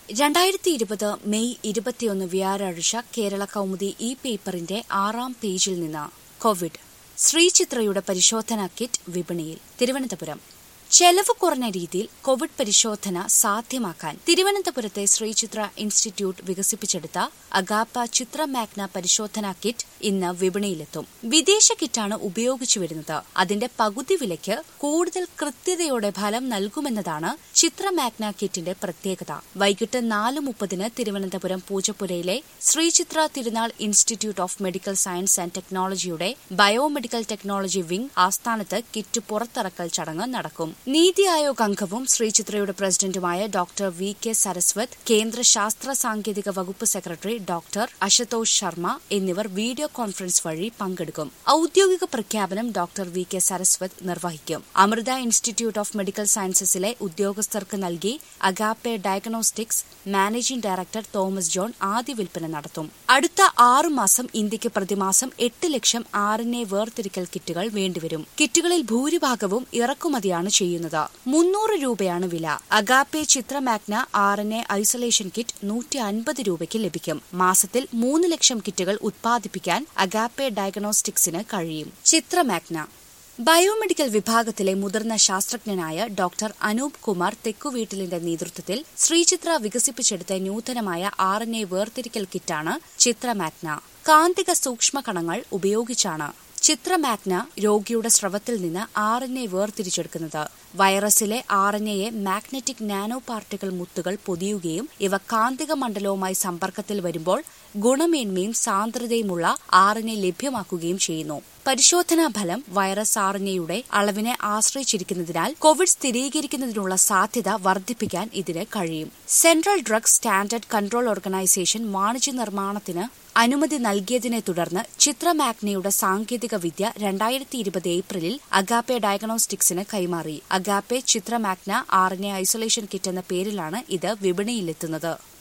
രണ്ടായിരത്തി ഇരുപത് മെയ് ഇരുപത്തിയൊന്ന് വ്യാഴാഴ്ച കേരള കൗമുദി ഇ പേപ്പറിന്റെ ആറാം പേജിൽ നിന്ന് കോവിഡ് ശ്രീചിത്രയുടെ പരിശോധനാ കിറ്റ് വിപണിയിൽ തിരുവനന്തപുരം ചെലവ് കുറഞ്ഞ രീതിയിൽ കോവിഡ് പരിശോധന സാധ്യമാക്കാൻ തിരുവനന്തപുരത്തെ ശ്രീചിത്ര ഇൻസ്റ്റിറ്റ്യൂട്ട് വികസിപ്പിച്ചെടുത്ത അഗാപ്പ ചിത്ര മാഗ്ന പരിശോധനാ കിറ്റ് ഇന്ന് വിപണിയിലെത്തും വിദേശ കിറ്റാണ് ഉപയോഗിച്ചു വരുന്നത് അതിന്റെ പകുതി വിലയ്ക്ക് കൂടുതൽ കൃത്യതയോടെ ഫലം നൽകുമെന്നതാണ് ചിത്ര മാഗ്ന കിറ്റിന്റെ പ്രത്യേകത വൈകിട്ട് നാല് മുപ്പതിന് തിരുവനന്തപുരം പൂജപ്പുരയിലെ Sree Chitra Thirunal institute of medical science and ടെക്നോളജിയുടെ ബയോമെഡിക്കൽ ടെക്നോളജി വിംഗ് ആസ്ഥാനത്ത് കിറ്റ് പുറത്തിറക്കൽ ചടങ്ങ് നടക്കും നീതി ആയോഗ് അംഗവും ശ്രീചിത്രയുടെ പ്രസിഡന്റുമായ ഡോക്ടർ വി കെ സരസ്വത് കേന്ദ്ര ശാസ്ത്ര സാങ്കേതിക വകുപ്പ് സെക്രട്ടറി ഡോക്ടർ അശുതോഷ് ശർമ്മ എന്നിവർ വീഡിയോ കോൺഫറൻസ് വഴി പങ്കെടുക്കും ഔദ്യോഗിക പ്രഖ്യാപനം ഡോക്ടർ വി കെ സരസ്വത് നിർവഹിക്കും അമൃത ഇൻസ്റ്റിറ്റ്യൂട്ട് ഓഫ് മെഡിക്കൽ സയൻസസിലെ ഉദ്യോഗസ്ഥർക്ക് നൽകി Agappe diagnostics managing director Thomas John ആദ്യ വിൽപ്പന നടത്തും അടുത്ത ആറു മാസം ഇന്ത്യക്ക് പ്രതിമാസം എട്ട് ലക്ഷം ആർ എൻ എ വേർതിരിക്കൽ കിറ്റുകൾ വേണ്ടിവരും കിറ്റുകളിൽ ഭൂരിഭാഗവും ഇറക്കുമതിയാണ് ചെയ്യുന്നത് മുന്നൂറ് രൂപയാണ് വില Agappe Chitra Magna R N A isolation kit നൂറ്റി അൻപത് രൂപയ്ക്ക് ലഭിക്കും മാസത്തിൽ മൂന്ന് ലക്ഷം കിറ്റുകൾ ഉത്പാദിപ്പിക്കാൻ അഗാപ്പെ ഡയഗ്നോസ്റ്റിക്സിന് കഴിയും ചിത്രമാഗ്ന ബയോമെഡിക്കൽ വിഭാഗത്തിലെ മുതിർന്ന ശാസ്ത്രജ്ഞനായ ഡോക്ടർ അനൂപ് കുമാർ തെക്കുവീട്ടിലിന്റെ നേതൃത്വത്തിൽ ശ്രീചിത്ര വികസിപ്പിച്ചെടുത്ത നൂതനമായ ആർ എൻ എ വേർതിരിക്കൽ കിറ്റാണ് ചിത്രമാഗ്ന കാന്തിക സൂക്ഷ്മകണങ്ങൾ ഉപയോഗിച്ചാണ് ചിത്രമാഗ്ന രോഗിയുടെ സ്രവത്തിൽ നിന്ന് ആർ എൻ എ വേർതിരിച്ചെടുക്കുന്നത് വൈറസിലെ ആർ എൻ എയെ മാഗ്നറ്റിക് നാനോ പാർട്ടിക്കിൾ മുത്തുകൾ പൊതിയുകയും ഇവ കാന്തിക മണ്ഡലവുമായി സമ്പർക്കത്തിൽ വരുമ്പോൾ ഗുണമേന്മയും സാന്ദ്രതയുമുള്ള ആർ എൻ എ ലഭ്യമാക്കുകയും ചെയ്യുന്നു പരിശോധനാ ഫലം വൈറസ് ആർ എൻ എയുടെ അളവിനെ ആശ്രയിച്ചിരിക്കുന്നതിനാൽ കോവിഡ് സ്ഥിരീകരിക്കുന്നതിനുള്ള സാധ്യത വർദ്ധിപ്പിക്കാൻ ഇതിന് കഴിയും central drugs standard control organisation വാണിജ്യ നിർമ്മാണത്തിന് അനുമതി നൽകിയതിനെ തുടർന്ന് ചിത്രമാഗ്നയുടെ സാങ്കേതിക വിദ്യ രണ്ടായിരത്തി ഇരുപത് ഏപ്രിലിൽ അഗാപ്പെ ഡയഗ്നോസ്റ്റിക്സിന് കൈമാറി Agappe Chitra Magna R N A isolation kit എന്ന പേരിലാണ് ഇത് വിപണിയിലെത്തുന്നത്